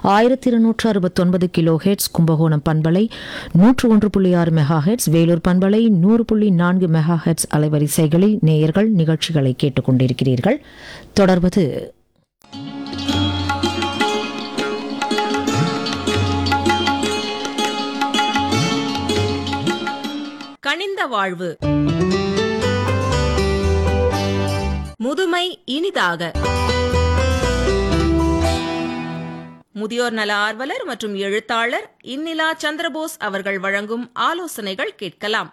ஆயிரத்தி இருநூற்று அறுபத்தொன்பது கிலோ ஹெட்ஸ் கும்பகோணம் பண்பலை நூற்று ஒன்று புள்ளி ஆறு மெகா ஹெட்ஸ் வேலூர் பண்பலை நூறு புள்ளி நான்கு மெகா ஹெட்ஸ் அலைவரிசைகளில் நேயர்கள் நிகழ்ச்சிகளை கேட்டுக்கொண்டிருக்கிறீர்கள் தொடர்வது கனிந்த வாழ்வு முதுமை இனிதாக முதியோர் நல ஆர்வலர் மற்றும் எழுத்தாளர் இன்னிலா சந்திரபோஸ் அவர்கள் வழங்கும் ஆலோசனைகள் கேட்கலாம்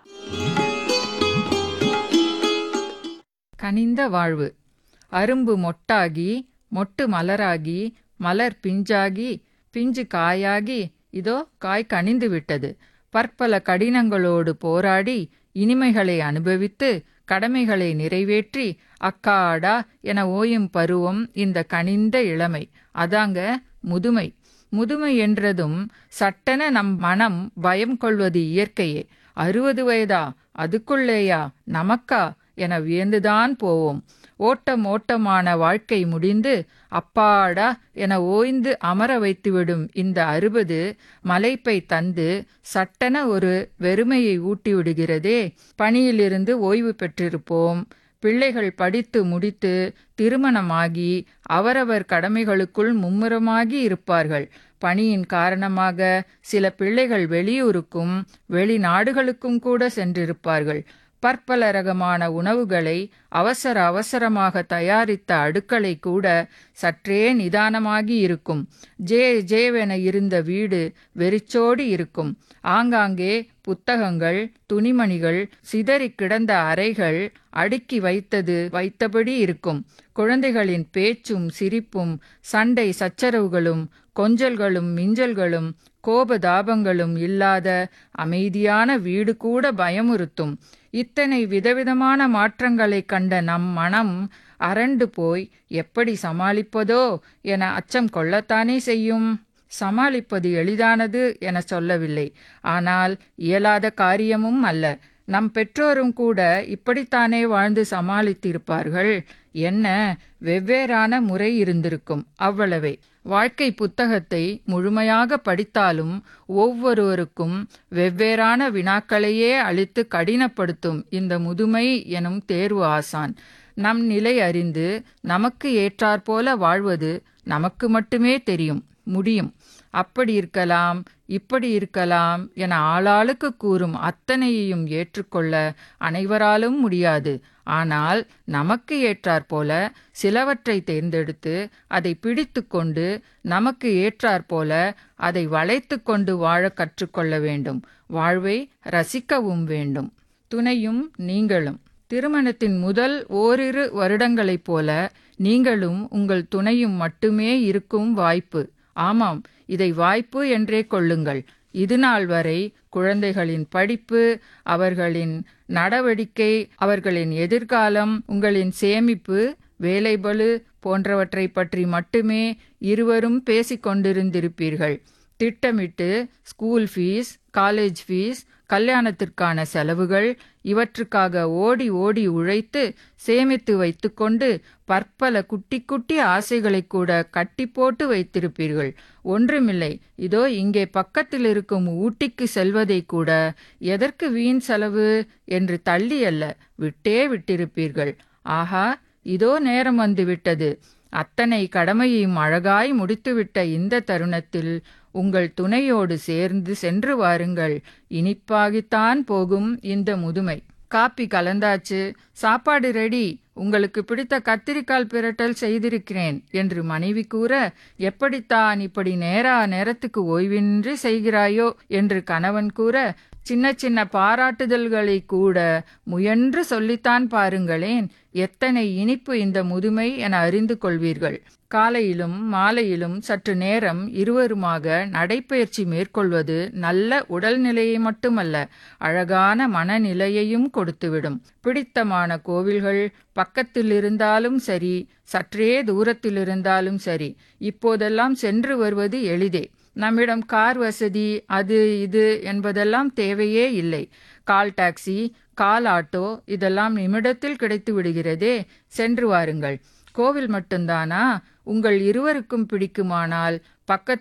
கனிந்த வாழ்வு அரும்பு மொட்டாகி மொட்டு மலராகி மலர் பிஞ்சாகி பிஞ்சு காயாகி இதோ காய் கனிந்து விட்டது பற்பல கடினங்களோடு போராடி இனிமைகளை அனுபவித்து கடமைகளை நிறைவேற்றி அக்காடா என ஓயும் பருவம் இந்த கனிந்த இளமை அதாங்க முதுமை முதுமை என்றதும் சட்டென நம் மனம் பயம் கொள்வது இயற்கையே அறுபது வயதா அதுக்குள்ளேயா நமக்கா என வியந்துதான் போவோம் ஓட்டம் ஓட்டமான வாழ்க்கை முடிந்து அப்பாடா என ஓய்ந்து அமர வைத்துவிடும் இந்த அறுபது மலைப்பை தந்து சட்டென ஒரு வெறுமையை ஊட்டிவிடுகிறதே பணியிலிருந்து ஓய்வு பெற்றிருப்போம் பிள்ளைகள் படித்து முடித்து திருமணமாகி அவரவர் கடமைகளுக்குள் மும்முரமாகி இருப்பார்கள் பணியின் காரணமாக சில பிள்ளைகள் வெளியூருக்கும் வெளிநாடுகளுக்கும் கூட சென்றிருப்பார்கள் பற்பல ரகமான உணவுகளை அவசர அவசரமாக தயாரித்த அடுக்களை கூட சற்றே நிதானமாகி இருக்கும் ஜே ஜேவென இருந்த வீடு வெறிச்சோடி இருக்கும் ஆங்காங்கே புத்தகங்கள் துணிமணிகள் சிதறி கிடந்த அறைகள் அடுக்கி வைத்தது வைத்தபடி இருக்கும் குழந்தைகளின் பேச்சும் சிரிப்பும் சண்டை சச்சரவுகளும் கொஞ்சல்களும் மிஞ்சல்களும் கோபதாபங்களும் இல்லாத அமைதியான வீடு கூட பயமுறுத்தும் இத்தனை விதவிதமான மாற்றங்களை கண்ட நம் மனம் அரண்டு போய் எப்படி சமாளிப்பதோ என அச்சம் கொள்ளத்தானே செய்யும் சமாளிப்பது எளிதானது என சொல்லவில்லை ஆனால் இயலாத காரியமும் அல்ல நம் பெற்றோரும் கூட இப்படித்தானே வாழ்ந்து சமாளித்திருப்பார்கள் என்ன வெவ்வேறான முறை இருந்திருக்கும் அவ்வளவே வாழ்க்கை புத்தகத்தை முழுமையாக படித்தாலும் ஒவ்வொருவருக்கும் வெவ்வேறான வினாக்களையே அளித்து கடினப்படுத்தும் இந்த முதுமை எனும் தேர்வு ஆசான் நம் நிலை அறிந்து நமக்கு ஏற்றாற்போல வாழ்வது நமக்கு மட்டுமே தெரியும் முடியும் அப்படி இருக்கலாம் இப்படி இருக்கலாம் என ஆளாளுக்கு கூறும் அத்தனையையும் ஏற்றுக்கொள்ள அனைவராலும் முடியாது ஆனால் நமக்கு ஏற்றாற்போல சிலவற்றை தேர்ந்தெடுத்து அதை பிடித்து கொண்டு நமக்கு ஏற்றாற்போல அதை வளைத்து கொண்டு வாழ கற்றுக்கொள்ள வேண்டும் வாழ்வை ரசிக்கவும் வேண்டும் துணையும் நீங்களும் திருமணத்தின் முதல் ஓரிரு வருடங்களைப் போல நீங்களும் உங்கள் துணையும் மட்டுமே இருக்கும் வாய்ப்பு ஆமாம் இதை வாய்ப்பு என்றே கொள்ளுங்கள் இது நாள் வரை குழந்தைகளின் படிப்பு அவர்களின் நடவடிக்கை அவர்களின் எதிர்காலம் உங்களின் சேமிப்பு வேலைபளு போன்றவற்றை பற்றி மட்டுமே இருவரும் பேசிக் கொண்டிருந்திருப்பீர்கள் திட்டமிட்டு ஸ்கூல் ஃபீஸ் காலேஜ் ஃபீஸ் கல்யாணத்திற்கான செலவுகள் இவற்றுக்காக ஓடி ஓடி உழைத்து சேமித்து வைத்துக்கொண்டு பற்பல குட்டி குட்டி ஆசைகளை கூட கட்டி போட்டு வைத்திருப்பீர்கள் ஒன்றுமில்லை இதோ இங்கே பக்கத்தில் இருக்கும் ஊட்டிக்கு செல்வதை கூட எதற்கு வீண் செலவு என்று தள்ளி அல்ல விட்டே விட்டிருப்பீர்கள் ஆஹா இதோ நேரம் வந்துவிட்டது அத்தனை கடமையையும் அழகாய் முடித்துவிட்ட இந்த தருணத்தில் உங்கள் துணையோடு சேர்ந்து சென்று வாருங்கள் இனிப்பாகித்தான் போகும் இந்த முதுமை காப்பி கலந்தாச்சு சாப்பாடு ரெடி உங்களுக்கு பிடித்த கத்திரிக்கால் பிரட்டல் செய்திருக்கிறேன் என்று மனைவி கூற எப்படித்தான் இப்படி நேரா நேரத்துக்கு ஓய்வின்றி செய்கிறாயோ என்று கணவன் கூற சின்ன சின்ன பாராட்டுதல்களை கூட முயன்று சொல்லித்தான் பாருங்களேன் எத்தனை இனிப்பு இந்த முதுமை என அறிந்து கொள்வீர்கள் காலையிலும் மாலையிலும் சற்று நேரம் இருவருமாக நடைப்பயிற்சி மேற்கொள்வது நல்ல உடல்நிலையை மட்டுமல்ல அழகான மனநிலையையும் கொடுத்துவிடும் பிடித்தமான கோவில்கள் பக்கத்தில் இருந்தாலும் சரி சற்றே தூரத்தில் இருந்தாலும் சரி இப்போதெல்லாம் சென்று வருவது எளிதே நம்மிடம் கார் வசதி அது இது என்பதெல்லாம் தேவையே இல்லை கால் டாக்ஸி கால் ஆட்டோ இதெல்லாம் நிமிடத்தில் கிடைத்து விடுகிறதே சென்று வாருங்கள் கோவில் மட்டும்தானா உங்கள் இருவருக்கும் பிடிக்குமானால் பக்கத்தில்